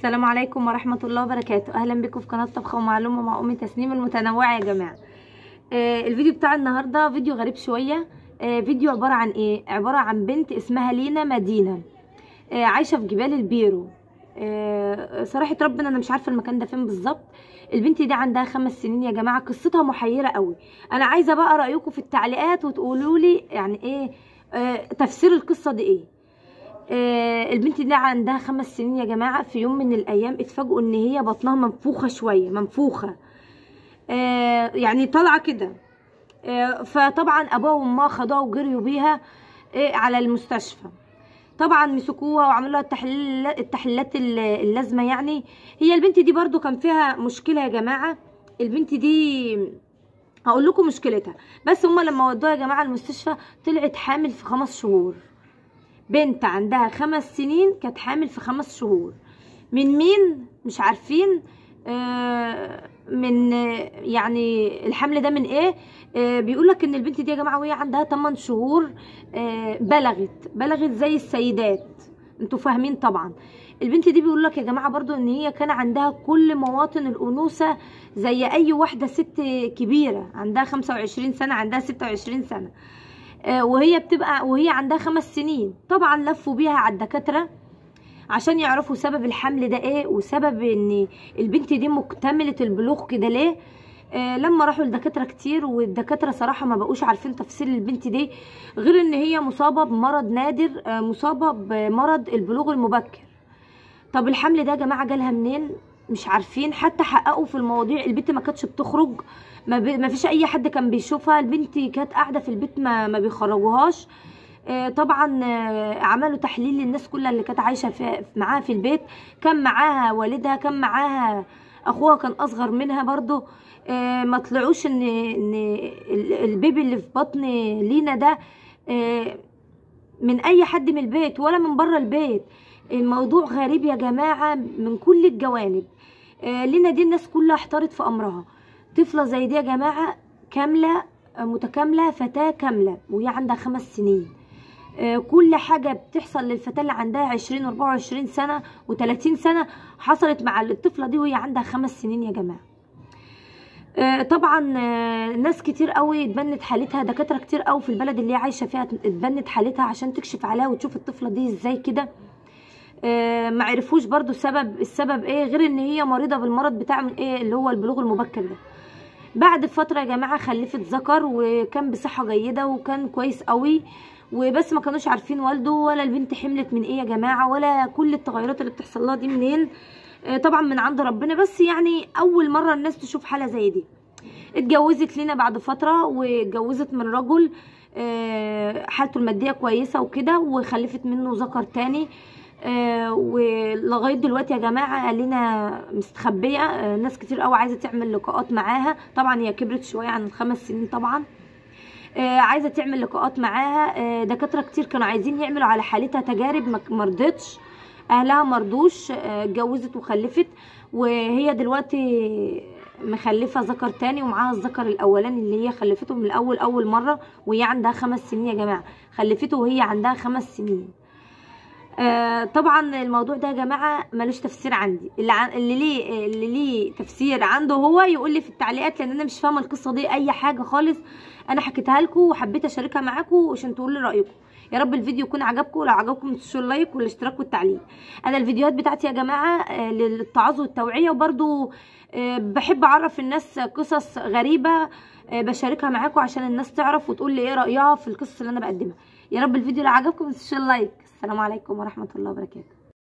السلام عليكم ورحمة الله وبركاته أهلا بكم في قناة طبخة ومعلومة مع أم تسنيم المتنوعة يا جماعة آه الفيديو بتاع النهاردة فيديو غريب شوية آه فيديو عبارة عن إيه عبارة عن بنت اسمها لينا مدينة آه عايشة في جبال البيرو آه صراحة ربنا أنا مش عارفة المكان ده فين بالظبط البنت دي عندها خمس سنين يا جماعة قصتها محيرة قوي أنا عايزة بقى رأيكم في التعليقات وتقولوا لي يعني إيه آه تفسير القصة دي إيه آه البنت دي عندها خمس سنين يا جماعة في يوم من الأيام اتفاجئوا إن هي بطنها منفوخة شوية منفوخة آه يعني طالعة كده آه فطبعا أبوها وأمها خدوها وجريوا بيها آه على المستشفى طبعا مسكوها وعملوا لها التحليل التحليلات اللازمة يعني هي البنت دي برضو كان فيها مشكلة يا جماعة البنت دي هقول لكم مشكلتها بس هما لما ودوها يا جماعة المستشفى طلعت حامل في خمس شهور بنت عندها خمس سنين كانت حامل في خمس شهور من مين مش عارفين آه من يعني الحمل ده من ايه آه بيقول لك ان البنت دي يا جماعه وهي عندها 8 شهور آه بلغت بلغت زي السيدات انتوا فاهمين طبعا البنت دي بيقول لك يا جماعه برضو ان هي كان عندها كل مواطن الانوثه زي اي واحده ست كبيره عندها 25 سنه عندها 26 سنه وهي بتبقى وهي عندها خمس سنين طبعا لفوا بيها على الدكاتره عشان يعرفوا سبب الحمل ده ايه وسبب ان البنت دي مكتمله البلوغ كده ليه آه لما راحوا لدكاتره كتير والدكاتره صراحه ما بقوش عارفين تفسير البنت دي غير ان هي مصابه بمرض نادر آه مصابه بمرض البلوغ المبكر طب الحمل ده يا جماعه جالها منين مش عارفين حتى حققوا في المواضيع البنت ما كانتش بتخرج ما, ب... ما فيش اي حد كان بيشوفها البنت كانت قاعده في البيت ما, ما بيخرجوهاش آه طبعا آه عملوا تحليل للناس كلها اللي كانت عايشه في معاها في البيت كان معاها والدها كان معاها اخوها كان اصغر منها برضو آه ما طلعوش ان ان البيبي اللي في بطن لينا ده من اي حد من البيت ولا من بره البيت الموضوع غريب يا جماعه من كل الجوانب لينا دي الناس كلها احتارت في امرها طفلة زي دي يا جماعة كاملة متكاملة فتاة كاملة وهي عندها خمس سنين كل حاجة بتحصل للفتاة اللي عندها عشرين واربعة وعشرين سنة وتلاتين سنة حصلت مع الطفلة دي وهي عندها خمس سنين يا جماعة طبعا ناس كتير قوي اتبنت حالتها دكاتره كتير قوي في البلد اللي هي عايشه فيها اتبنت حالتها عشان تكشف عليها وتشوف الطفله دي ازاي كده ما عرفوش برضو السبب السبب ايه غير ان هي مريضه بالمرض بتاع ايه اللي هو البلوغ المبكر ده بعد فتره يا جماعه خلفت ذكر وكان بصحه جيده وكان كويس قوي وبس ما كانوش عارفين والده ولا البنت حملت من ايه يا جماعه ولا كل التغيرات اللي بتحصل لها دي منين طبعا من عند ربنا بس يعني اول مره الناس تشوف حاله زي دي اتجوزت لينا بعد فتره واتجوزت من رجل حالته الماديه كويسه وكده وخلفت منه ذكر تاني آه ولغايه دلوقتي يا جماعه لينا مستخبيه آه ناس كتير قوي عايزه تعمل لقاءات معاها طبعا هي كبرت شويه عن الخمس سنين طبعا آه عايزه تعمل لقاءات معاها دكاتره كتير كانوا عايزين يعملوا على حالتها تجارب ما رضتش اهلها مرضوش اتجوزت وخلفت وهي دلوقتي مخلفه ذكر تاني ومعاها الذكر الاولاني اللي هي خلفته من الاول اول مره وهي عندها خمس سنين يا جماعه خلفته وهي عندها خمس سنين آه طبعا الموضوع ده يا جماعه ملوش تفسير عندي اللي, عن... اللي ليه اللي ليه تفسير عنده هو يقول لي في التعليقات لان انا مش فاهمه القصه دي اي حاجه خالص انا حكيتها لكم وحبيت اشاركها معاكم عشان تقولوا لي رايكم يا رب الفيديو يكون عجبكم لو عجبكم تنسوا اللايك والاشتراك والتعليق انا الفيديوهات بتاعتي يا جماعه آه للتعاظ والتوعيه وبرده آه بحب اعرف الناس قصص غريبه بشاركها معاكم عشان الناس تعرف وتقول لي ايه رايها في القصص اللي انا بقدمها يا رب الفيديو لو عجبكم متنسوش اللايك السلام عليكم ورحمة الله وبركاته